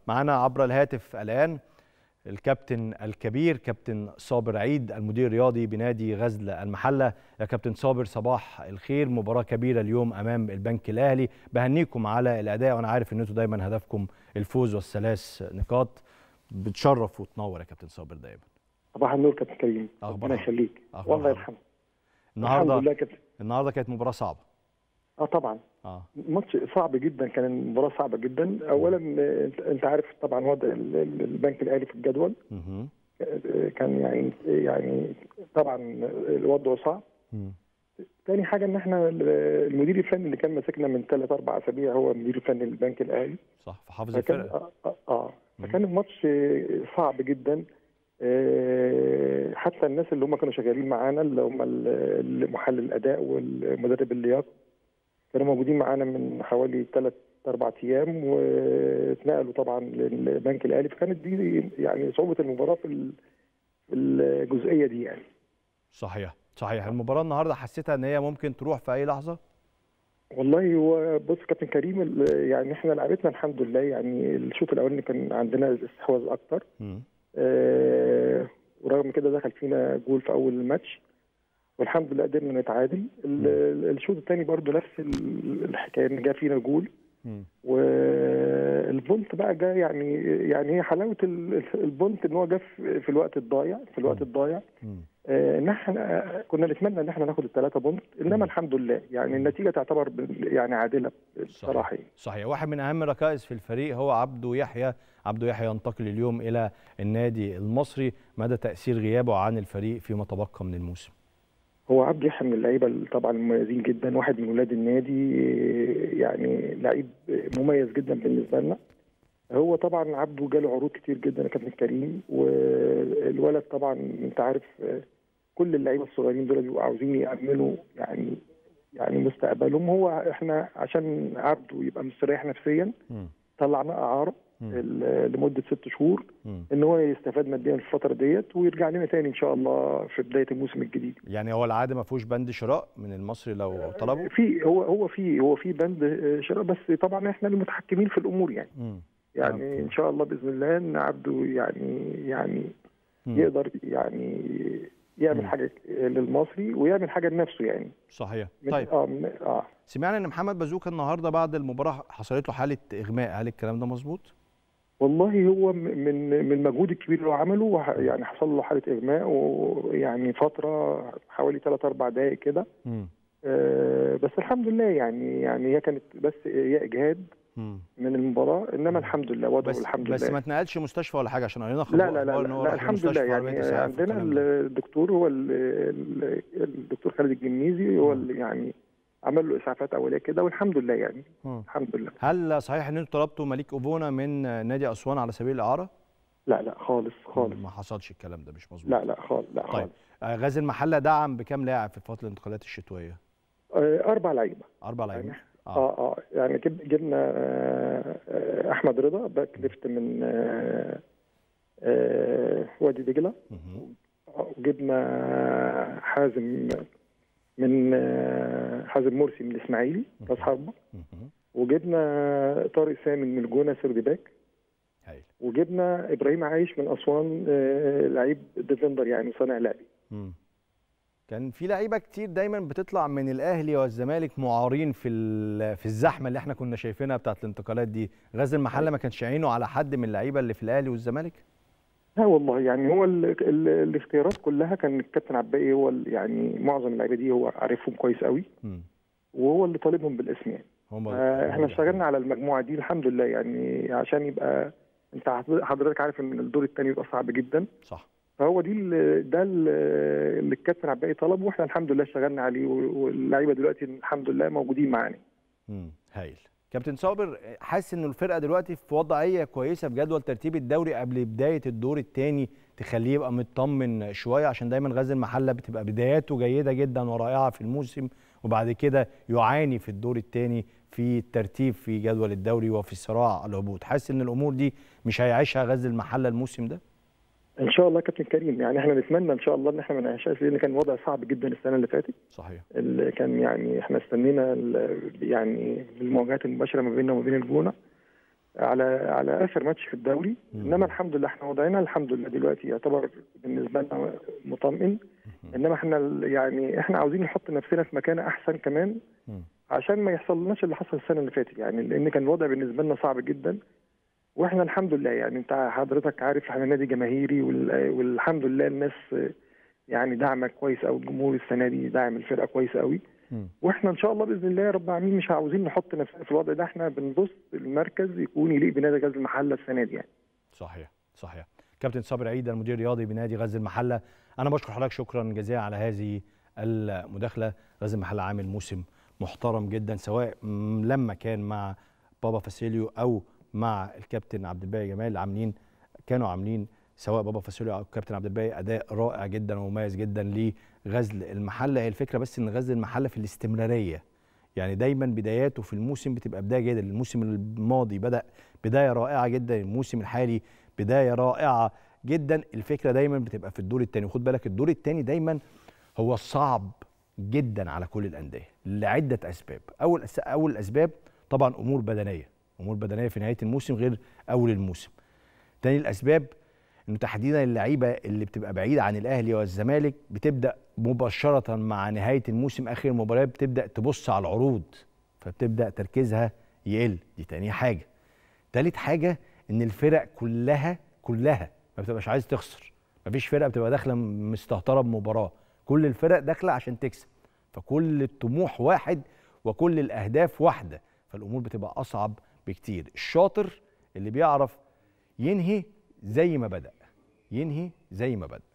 معنا عبر الهاتف الان الكابتن الكبير كابتن صابر عيد المدير الرياضي بنادي غزل المحله يا كابتن صابر صباح الخير مباراه كبيره اليوم امام البنك الاهلي بهنيكم على الاداء وانا عارف ان انتم دايما هدفكم الفوز والثلاث نقاط بتشرف وتنور يا كابتن صابر دايما صباح النور كابتن كريم أخبار ربنا يخليك أخبار والله حضرتك؟ يرحمه النهارده الحمد لله كابتن النهارده كانت مباراه صعبه اه طبعا اه ماتش صعب جدا كان المباراه صعبه جدا اولا آه، انت انت عارف طبعا وضع ال- ال- البنك الاهلي في الجدول مهم. آه، كان يعني يعني طبعا الوضع صعب مم. تاني حاجه ان احنا ال- المدير الفني اللي كان ماسكنا من ثلاث اربع اسابيع هو المدير الفني للبنك الاهلي صح فحافظ فكان الفرقه اه, آه, آه فكان الماتش آه، صعب جدا آه، حتى الناس اللي هم كانوا شغالين معانا اللي هم ال- محلل الاداء والمدرب اللياقه كانوا موجودين معانا من حوالي ثلاث اربع ايام واتنقلوا طبعا للبنك الاهلي فكانت دي يعني صعوبه المباراه في ال- في الجزئيه دي يعني صحيح صحيح المباراه النهارده حسيتها ان هي ممكن تروح في اي لحظه والله هو بص كابتن كريم ال- يعني احنا لعبتنا الحمد لله يعني الشوط الاولاني كان عندنا استحواذ اكتر مم. آه، ورغم كده دخل فينا جول في اول الماتش والحمد لله قدرنا نتعادل ال- ال- الشوط الثاني برضو نفس ال- الحكايه ان جه فينا جول مم. والبونت بقى جه يعني يعني هي حلاوه ال- البونت ان هو جه في في الوقت الضايع في الوقت الضايع مم. آه، ان احنا كنا نتمنى ان احنا ناخد الثلاثه بونت انما الحمد لله يعني النتيجه تعتبر بال- يعني عادله بصراحه يعني. صحيح واحد من اهم الركائز في الفريق هو عبده يحيى عبده يحيى ينتقل اليوم الى النادي المصري مدى تاثير غيابه عن الفريق فيما تبقى من الموسم هو عبد يحيى من اللعيبه ال- طبعا المميزين جدا واحد من ولاد النادي يعني لعيب مميز جدا بالنسبه لنا هو طبعا عبده جاله عروض كتير جدا يا كابتن كريم والولد طبعا انت عارف كل اللعيبه الصغيرين دول بيبقوا عاوزين يامنوا يعني يعني مستقبلهم هو احنا عشان عبده يبقى مستريح نفسيا مم. طلعناه اعاره مم. ال- لمده ست شهور مم. ان هو يستفاد ماديا في الفتره ديت ويرجع لنا تاني ان شاء الله في بدايه الموسم الجديد يعني هو العاده ما فيهوش بند شراء من المصري لو طلبه في هو هو في هو في بند آه، شراء بس طبعا احنا المتحكمين في الامور يعني مم. يعني أوكي. ان شاء الله باذن الله ان عبده يعني يعني مم. يقدر يعني يعمل مم. حاجه للمصري ويعمل حاجه لنفسه يعني صحيح من طيب اه من اه سمعنا ان محمد بازوكا النهارده بعد المباراه حصلت له حاله اغماء هل الكلام ده مظبوط والله هو م- من من المجهود الكبير اللي هو عمله وح- يعني حصل له حاله اغماء ويعني فتره حوالي 3 4 دقائق كده مم. آه، بس الحمد لله يعني يعني هي كانت بس هي اجهاد مم. من المباراه انما الحمد لله وضعه بس الحمد بس لله ما اتنقلش مستشفى ولا حاجه عشان قرينا لا خبر لا لا, أخبار لا, إن هو لا راح الحمد المستشفى لله عربية يعني إسعاف عندنا والكلام ده. الدكتور هو ال- ال- الدكتور خالد الجميزي هو اللي يعني عمل له اسعافات اوليه كده والحمد لله يعني مم. الحمد لله هل صحيح ان انتوا طلبتوا مليك اوفونا من نادي اسوان على سبيل الاعاره؟ لا لا خالص خالص ما حصلش الكلام ده مش مظبوط لا لا خالص لا طيب خالص آه، غازي المحله دعم بكام لاعب في فتره الانتقالات الشتويه؟ آه، اربع لعيبه اربع لاعبين يعني اه اه اه يعني جب- جبنا آه، آه، احمد رضا باك ليفت من آه، آه، وادي دجله مهم. وجبنا حازم من آه، حازم مرسي من الاسماعيلي راس حربه مهم. وجبنا طارق سامي من الجونه سيرد باك هايل وجبنا ابراهيم عايش من اسوان آه، لعيب ديفندر يعني صانع لعب مم. كان في لعيبه كتير دايما بتطلع من الاهلي والزمالك معارين في ال- في الزحمه اللي احنا كنا شايفينها بتاعت الانتقالات دي غازي المحله ما كانش عينه على حد من اللعيبه اللي في الاهلي والزمالك لا والله يعني هو ال ال الاختيارات كلها كان الكابتن عباقي هو ال- يعني معظم اللعيبه دي هو عارفهم كويس قوي مم. وهو اللي طالبهم بالاسم يعني هم آه، احنا اشتغلنا على المجموعه دي الحمد لله يعني عشان يبقى انت حض- حضرتك عارف ان الدور الثاني بيبقى صعب جدا صح فهو دي ال- ده ال- اللي الكابتن عباقي طلبه واحنا الحمد لله اشتغلنا عليه و- واللعيبه دلوقتي الحمد لله موجودين معانا مم. هايل كابتن صابر حاسس ان الفرقه دلوقتي في وضعيه كويسه في جدول ترتيب الدوري قبل بدايه الدور الثاني تخليه يبقى مطمن شويه عشان دايما غازي المحله بتبقى بداياته جيده جدا ورائعه في الموسم وبعد كده يعاني في الدور الثاني في الترتيب في جدول الدوري وفي صراع الهبوط حاسس ان الامور دي مش هيعيشها غزل المحله الموسم ده ان شاء الله كابتن كريم يعني احنا نتمنى ان شاء الله ان احنا ما نعيشهاش لان كان الوضع صعب جدا السنه اللي فاتت صحيح اللي كان يعني احنا استنينا ال- يعني المواجهات المباشره ما بيننا وما بين الجونه على على اخر ماتش في الدوري مم. انما الحمد لله احنا وضعنا الحمد لله دلوقتي يعتبر بالنسبه لنا مطمئن انما احنا ال- يعني احنا عاوزين نحط نفسنا في مكان احسن كمان مم. عشان ما يحصل لناش اللي حصل السنه اللي فاتت يعني لان كان الوضع بالنسبه لنا صعب جدا واحنا الحمد لله يعني انت حضرتك عارف احنا نادي جماهيري وال- والحمد لله الناس يعني دعمه كويس قوي الجمهور السنه دي داعم الفرقه كويس قوي مم. واحنا ان شاء الله باذن الله يا رب العالمين مش عاوزين نحط نفسنا في الوضع ده احنا بنبص المركز يكون يليق بنادي غزل المحله السنه دي يعني صحيح صحيح كابتن صابر عيد المدير الرياضي بنادي غزل المحله انا بشكر حضرتك شكرا جزيلا على هذه المداخله غزل المحله عامل موسم محترم جدا سواء م- لما كان مع بابا فاسيليو او مع الكابتن عبد الباقي جمال عاملين كانوا عاملين سواء بابا فاسيليو او الكابتن عبد الباقي اداء رائع جدا ومميز جدا لغزل المحله هي الفكره بس ان غزل المحله في الاستمراريه يعني دايما بداياته في الموسم بتبقى بدايه جدا الموسم الماضي بدا بدايه رائعه جدا الموسم الحالي بدايه رائعه جدا الفكره دايما بتبقى في الدور الثاني وخد بالك الدور الثاني دايما هو صعب جدا على كل الانديه لعده اسباب اول أس- اول الاسباب طبعا امور بدنيه امور بدنيه في نهايه الموسم غير اول الموسم تاني الاسباب انه تحديدا اللعيبه اللي بتبقى بعيده عن الاهلي والزمالك بتبدا مباشره مع نهايه الموسم اخر المباريات بتبدا تبص على العروض فبتبدا تركيزها يقل دي تاني حاجه تالت حاجه ان الفرق كلها كلها ما بتبقاش عايز تخسر مفيش فرقه بتبقى داخله مستهتره بمباراه كل الفرق داخله عشان تكسب فكل الطموح واحد وكل الاهداف واحده فالامور بتبقى اصعب بكتير الشاطر اللي بيعرف ينهي زي ما بدا ينهي زي ما بدا